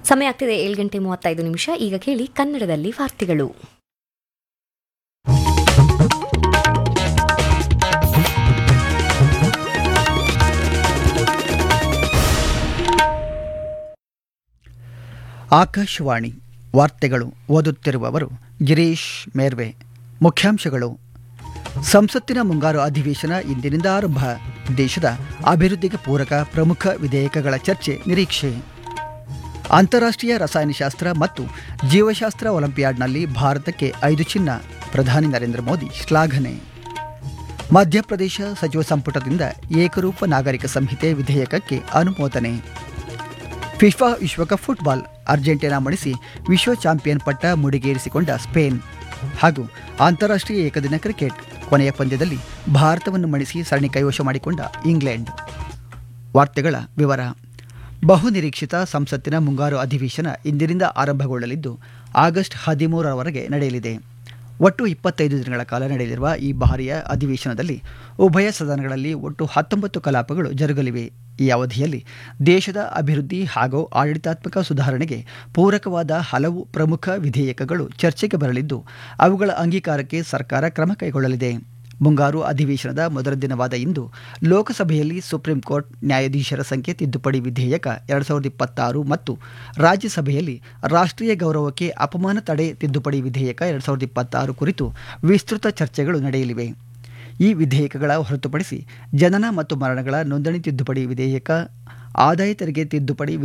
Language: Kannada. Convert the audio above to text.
ಸಮಯ ಆಗ್ತಿದೆ ಏಳು ಗಂಟೆ ಮೂವತ್ತೈದು ನಿಮಿಷ ಈಗ ಕೇಳಿ ಕನ್ನಡದಲ್ಲಿ ವಾರ್ತೆಗಳು ಆಕಾಶವಾಣಿ ವಾರ್ತೆಗಳು ಓದುತ್ತಿರುವವರು ಗಿರೀಶ್ ಮೇರ್ವೆ ಮುಖ್ಯಾಂಶಗಳು ಸಂಸತ್ತಿನ ಮುಂಗಾರು ಅಧಿವೇಶನ ಇಂದಿನಿಂದ ಆರಂಭ ದೇಶದ ಅಭಿವೃದ್ಧಿಗೆ ಪೂರಕ ಪ್ರಮುಖ ವಿಧೇಯಕಗಳ ಚರ್ಚೆ ನಿರೀಕ್ಷೆ ಅಂತಾರಾಷ್ಟ್ರೀಯ ರಸಾಯನಶಾಸ್ತ್ರ ಮತ್ತು ಜೀವಶಾಸ್ತ್ರ ಒಲಿಂಪಿಯಾಡ್ನಲ್ಲಿ ಭಾರತಕ್ಕೆ ಐದು ಚಿನ್ನ ಪ್ರಧಾನಿ ನರೇಂದ್ರ ಮೋದಿ ಶ್ಲಾಘನೆ ಮಧ್ಯಪ್ರದೇಶ ಸಚಿವ ಸಂಪುಟದಿಂದ ಏಕರೂಪ ನಾಗರಿಕ ಸಂಹಿತೆ ವಿಧೇಯಕಕ್ಕೆ ಅನುಮೋದನೆ ಫಿಫಾ ವಿಶ್ವಕಪ್ ಫುಟ್ಬಾಲ್ ಅರ್ಜೆಂಟೀನಾ ಮಣಿಸಿ ವಿಶ್ವ ಚಾಂಪಿಯನ್ ಪಟ್ಟ ಮುಡಿಗೇರಿಸಿಕೊಂಡ ಸ್ಪೇನ್ ಹಾಗೂ ಅಂತಾರಾಷ್ಟ್ರೀಯ ಏಕದಿನ ಕ್ರಿಕೆಟ್ ಕೊನೆಯ ಪಂದ್ಯದಲ್ಲಿ ಭಾರತವನ್ನು ಮಣಿಸಿ ಸರಣಿ ಕೈವಶ ಮಾಡಿಕೊಂಡ ಇಂಗ್ಲೆಂಡ್ ವಾರ್ತೆಗಳ ವಿವರ ಬಹುನಿರೀಕ್ಷಿತ ಸಂಸತ್ತಿನ ಮುಂಗಾರು ಅಧಿವೇಶನ ಇಂದಿನಿಂದ ಆರಂಭಗೊಳ್ಳಲಿದ್ದು ಆಗಸ್ಟ್ ಹದಿಮೂರರವರೆಗೆ ನಡೆಯಲಿದೆ ಒಟ್ಟು ಇಪ್ಪತ್ತೈದು ದಿನಗಳ ಕಾಲ ನಡೆಯಲಿರುವ ಈ ಬಾರಿಯ ಅಧಿವೇಶನದಲ್ಲಿ ಉಭಯ ಸದನಗಳಲ್ಲಿ ಒಟ್ಟು ಹತ್ತೊಂಬತ್ತು ಕಲಾಪಗಳು ಜರುಗಲಿವೆ ಈ ಅವಧಿಯಲ್ಲಿ ದೇಶದ ಅಭಿವೃದ್ಧಿ ಹಾಗೂ ಆಡಳಿತಾತ್ಮಕ ಸುಧಾರಣೆಗೆ ಪೂರಕವಾದ ಹಲವು ಪ್ರಮುಖ ವಿಧೇಯಕಗಳು ಚರ್ಚೆಗೆ ಬರಲಿದ್ದು ಅವುಗಳ ಅಂಗೀಕಾರಕ್ಕೆ ಸರ್ಕಾರ ಕ್ರಮ ಕೈಗೊಳ್ಳಲಿದೆ ಮುಂಗಾರು ಅಧಿವೇಶನದ ಮೊದಲ ದಿನವಾದ ಇಂದು ಲೋಕಸಭೆಯಲ್ಲಿ ಸುಪ್ರೀಂ ಕೋರ್ಟ್ ನ್ಯಾಯಾಧೀಶರ ಸಂಖ್ಯೆ ತಿದ್ದುಪಡಿ ವಿಧೇಯಕ ಎರಡು ಸಾವಿರದ ಇಪ್ಪತ್ತಾರು ಮತ್ತು ರಾಜ್ಯಸಭೆಯಲ್ಲಿ ರಾಷ್ಟ್ರೀಯ ಗೌರವಕ್ಕೆ ಅಪಮಾನ ತಡೆ ತಿದ್ದುಪಡಿ ವಿಧೇಯಕ ಎರಡು ಸಾವಿರದ ಇಪ್ಪತ್ತಾರು ಕುರಿತು ವಿಸ್ತೃತ ಚರ್ಚೆಗಳು ನಡೆಯಲಿವೆ ಈ ವಿಧೇಯಕಗಳ ಹೊರತುಪಡಿಸಿ ಜನನ ಮತ್ತು ಮರಣಗಳ ನೋಂದಣಿ ತಿದ್ದುಪಡಿ ವಿಧೇಯಕ ಆದಾಯ ತೆರಿಗೆ ತಿದ್ದುಪಡಿ